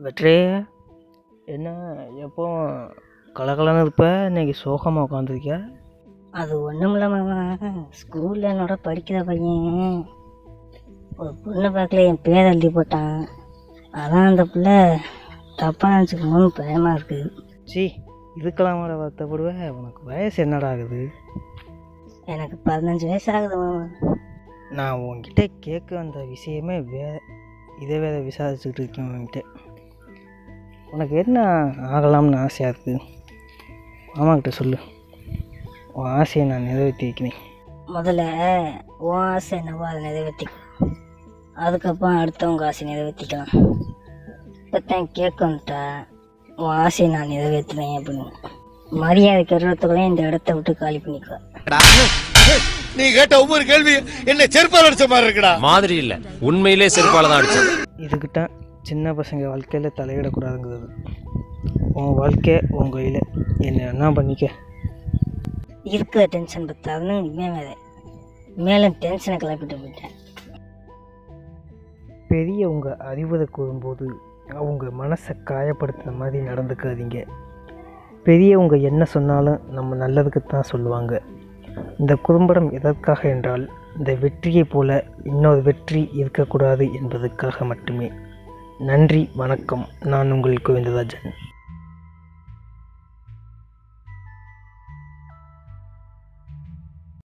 வெற்றி என்ன எப்போ கலகலன்னு இருப்ப இன்னைக்கு சோகமாக உட்காந்துருக்கியா அது ஒன்றும் இல்லை மாமா ஸ்கூலில் என்னோட படிக்கிற பையன் ஒரு பொண்ணு பார்க்கல என் பேர் எழுதி போட்டான் அதான் அந்த பிள்ளை தப்பாக நினச்சிக்கணும்னு பயமாக இருக்குது சி இதுக்கெல்லாம் கூட வருத்தப்படுவேன் உனக்கு வயசு என்னடா ஆகுது எனக்கு பதினஞ்சு வயசு ஆகுது மாமா நான் உன்கிட்ட கேட்க வந்த விஷயமே வே இதை வேற விசாரிச்சுக்கிட்டு இருக்கேன் உன்கிட்ட உனக்கு என்ன ஆகலாம்னு ஆசையாக இருக்குது மாமாக்கிட்ட சொல்லு உன் ஆசையை நான் நிறைவேற்றி வைக்கிறேன் முதல்ல உன் ஆசை என்னவோ அதை நிறைவேற்றிக்கலாம் அதுக்கப்புறம் அடுத்தவங்க ஆசை நிறைவேற்றிக்கலாம் இப்போ தான் கேட்க வந்துட்டா உன் ஆசையை நான் நிறைவேற்றுறேன் அப்படின்னு மரியாதை கருவத்துக்குள்ளே இந்த இடத்த விட்டு காலி பண்ணிக்கோ நீ கேட்ட ஒவ்வொரு கேள்வி என்ன செருப்பால் அடிச்ச மாதிரி இருக்குடா மாதிரி இல்ல உண்மையிலே செருப்பால தான் அடிச்சது இதுக்கு தான் சின்ன பசங்க வாழ்க்கையில் தலையிடக்கூடாதுங்கிறது உன் வாழ்க்கை உன் கையில் என்ன என்ன பண்ணிக்க இருக்கிற டென்ஷன் பத்தாதுன்னு இவன் வேற மேலும் டென்ஷனை கிளப்பிட்டு போயிட்டேன் பெரியவங்க அறிவுரை கூறும்போது அவங்க மனசை காயப்படுத்துன மாதிரி நடந்துக்காதீங்க பெரியவங்க என்ன சொன்னாலும் நம்ம நல்லதுக்கு தான் சொல்லுவாங்க இந்த குறும்படம் எதற்காக என்றால் இந்த வெற்றியைப் போல இன்னொரு வெற்றி இருக்கக்கூடாது என்பதற்காக மட்டுமே நன்றி வணக்கம் நான் உங்கள் கோவிந்தராஜன்